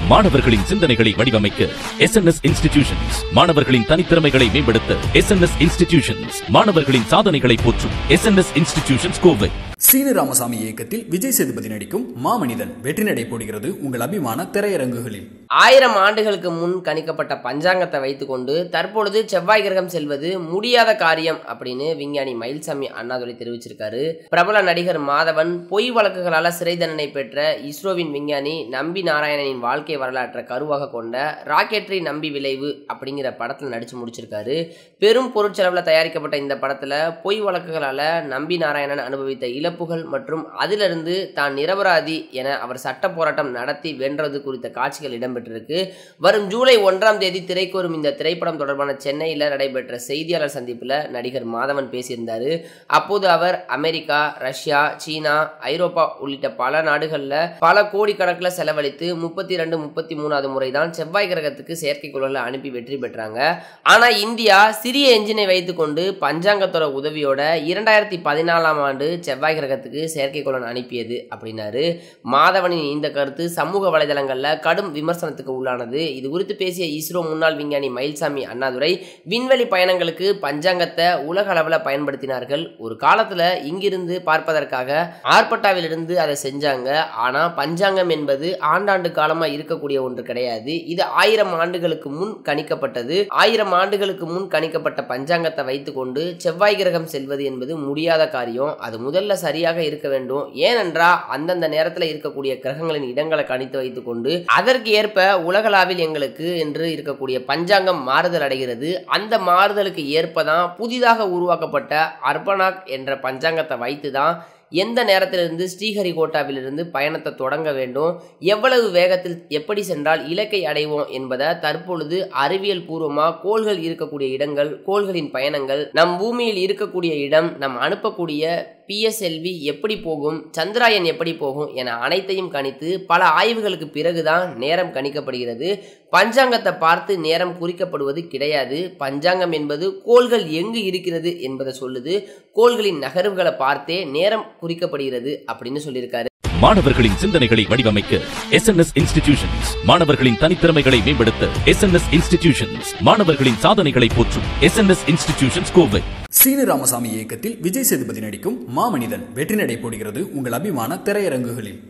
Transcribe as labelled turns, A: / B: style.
A: மாணவர்களின் சிந்தனைகளை வடிவமைக்க எஸ் என் எஸ் இன்ஸ்டிடியூஷன்ஸ் மாணவர்களின் தனித்திறமைகளை மேம்படுத்த எஸ் என் எஸ் இன்ஸ்டிடியூஷன்ஸ் மாணவர்களின் சாதனைகளை போற்றும் S N S institutions Kovai
B: Seenu Ramasamy இயக்கத்தில் விஜய் சேதுபதி நடிக்கும் மாமனிதன் வெற்றி நடை போடுகிறது உங்கள் அபிமான திரையரங்குகளில்
C: ஆயிரம் ஆண்டுகளுக்கு முன் கணிக்கப்பட்ட பஞ்சாங்கத்தை வைத்துக்கொண்டு தற்பொழுது செவ்வாய் கிரகம் செல்வது முடியாத காரியம் அப்படின்னு விஞ்ஞானி மயில்சாமி அண்ணாதுரை தெரிவிச்சிருக்காரு பிரபல நடிகர் மாதவன் பொய் வழக்குகளால சிறை தண்டனை பெற்ற இஸ்ரோவின் விஞ்ஞானி நம்பி நாராயணனின் வாழ்க்கை வரலாற்றை கருவாக கொண்ட ராக்கெட்ரி நம்பி விளைவு அப்படிங்கிற படத்தில் நடிச்சு முடிச்சிருக்காரு பெரும் பொருட்செலவில் தயாரிக்கப்பட்ட இந்த படத்தில் பொய் வழக்குகளால் நம்பி நாராயணன் அனுபவித்த இழப்புகள் மற்றும் அதிலிருந்து தான் நிரபராதி என அவர் சட்ட போராட்டம் நடத்தி வென்றது குறித்த காட்சிகள் இடம்பெற்றிருக்கு வரும் ஜூலை ஒன்றாம் தேதி திரைக்கு வரும் இந்த திரைப்படம் தொடர்பான சென்னையில் நடைபெற்ற செய்தியாளர் சந்திப்பில் நடிகர் மாதவன் பேசியிருந்தார் அப்போது அவர் அமெரிக்கா ரஷ்யா சீனா ஐரோப்பா உள்ளிட்ட பல நாடுகளில் பல கோடிக்கணக்கில் செலவழித்து முப்பத்தி ரெண்டு முப்பத்தி மூணாவது முறை தான் செவ்வாய் கிரகத்துக்கு செயற்கைக்கோள்களை அனுப்பி வெற்றி பெற்றாங்க ஆனால் இந்தியா சிறிய என்ஜினை வைத்துக்கொண்டு பஞ்சாங்கத்தோட உதவியோட இரண்டாயிரத்தி பதினாலாம் ஆண்டு செவ்வாய் கிரகத்துக்கு செயற்கைக்கோளன் அனுப்பியது அப்படின்னாரு மாதவனின் இந்த கருத்து சமூக வலைதளங்களில் கடும் விமர்சனத்துக்கு உள்ளானது இது குறித்து பேசிய இஸ்ரோ முன்னாள் விஞ்ஞானி மயில்சாமி அண்ணாதுரை விண்வெளி பயணங்களுக்கு பஞ்சாங்கத்தை உலக அளவில் பயன்படுத்தினார்கள் ஒரு காலத்தில் இங்கிருந்து பார்ப்பதற்காக ஆர்பட்டாவிலிருந்து அதை செஞ்சாங்க ஆனால் பஞ்சாங்கம் என்பது ஆண்டாண்டு காலமாக இருக்கக்கூடிய ஒன்று கிடையாது இது ஆயிரம் ஆண்டுகளுக்கு முன் கணிக்கப்பட்டது ஆயிரம் ஆண்டுகளுக்கு முன் கணிக்கப்பட்ட பஞ்சாங்கத்தை வைத்துக்கொண்டு செவ்வாய் கிரகம் செல்வது என்பது முடியாத காரியம் அது முதல்ல சரியாக இருக்க வேண்டும் ஏனென்றால் அந்தந்த நேரத்தில் இருக்கக்கூடிய கிரகங்களின் இடங்களை கணித்து வைத்துக்கொண்டு அதற்கு ஏற்ப உலகளாவில் எங்களுக்கு என்று இருக்கக்கூடிய பஞ்சாங்கம் மாறுதல் அடைகிறது அந்த மாறுதலுக்கு ஏற்பதான் புதிதாக உருவாக்கப்பட்ட அர்பனாக் என்ற பஞ்சாங்கத்தை வைத்து தான் எந்த நேரத்திலிருந்து ஸ்ரீஹரிகோட்டாவிலிருந்து பயணத்தை தொடங்க வேண்டும் எவ்வளவு வேகத்தில் எப்படி சென்றால் இலக்கை அடைவோம் என்பதை தற்பொழுது அறிவியல் பூர்வமாக கோள்கள் இருக்கக்கூடிய இடங்கள் கோள்களின் பயணங்கள் நம் பூமியில் இருக்கக்கூடிய இடம் நம் அனுப்பக்கூடிய பிஎஸ்எல்வி எப்படி போகும் சந்திராயன் எப்படி போகும் என அனைத்தையும் கணித்து பல ஆய்வுகளுக்கு பிறகுதான் நேரம் கணிக்கப்படுகிறது பஞ்சாங்கத்தை பார்த்து நேரம் குறிக்கப்படுவது கிடையாது பஞ்சாங்கம் என்பது கோள்கள் எங்கு இருக்கிறது என்பதை சொல்லுது கோள்களின் நகர்வுகளை பார்த்தே நேரம் குறிக்கப்படுகிறது அப்படின்னு சொல்லியிருக்காரு
A: மாணவர்களின் சிந்தனைகளை வடிவமைக்க எஸ் என் எஸ் இன்ஸ்டிடியூஷன்ஸ் மாணவர்களின் தனித்திறமைகளை மேம்படுத்த எஸ் என் எஸ் இன்ஸ்டிடியூஷன்ஸ் மாணவர்களின் சாதனைகளை போற்றும் S N S institutions Kovai
B: Seenu Ramasamy இயக்கத்தில் விஜய் சேதுபதி நடிக்கும் மாமனிதன் வெற்றி நடை போடுகிறது உங்கள் அபிமான திரையரங்குகளில்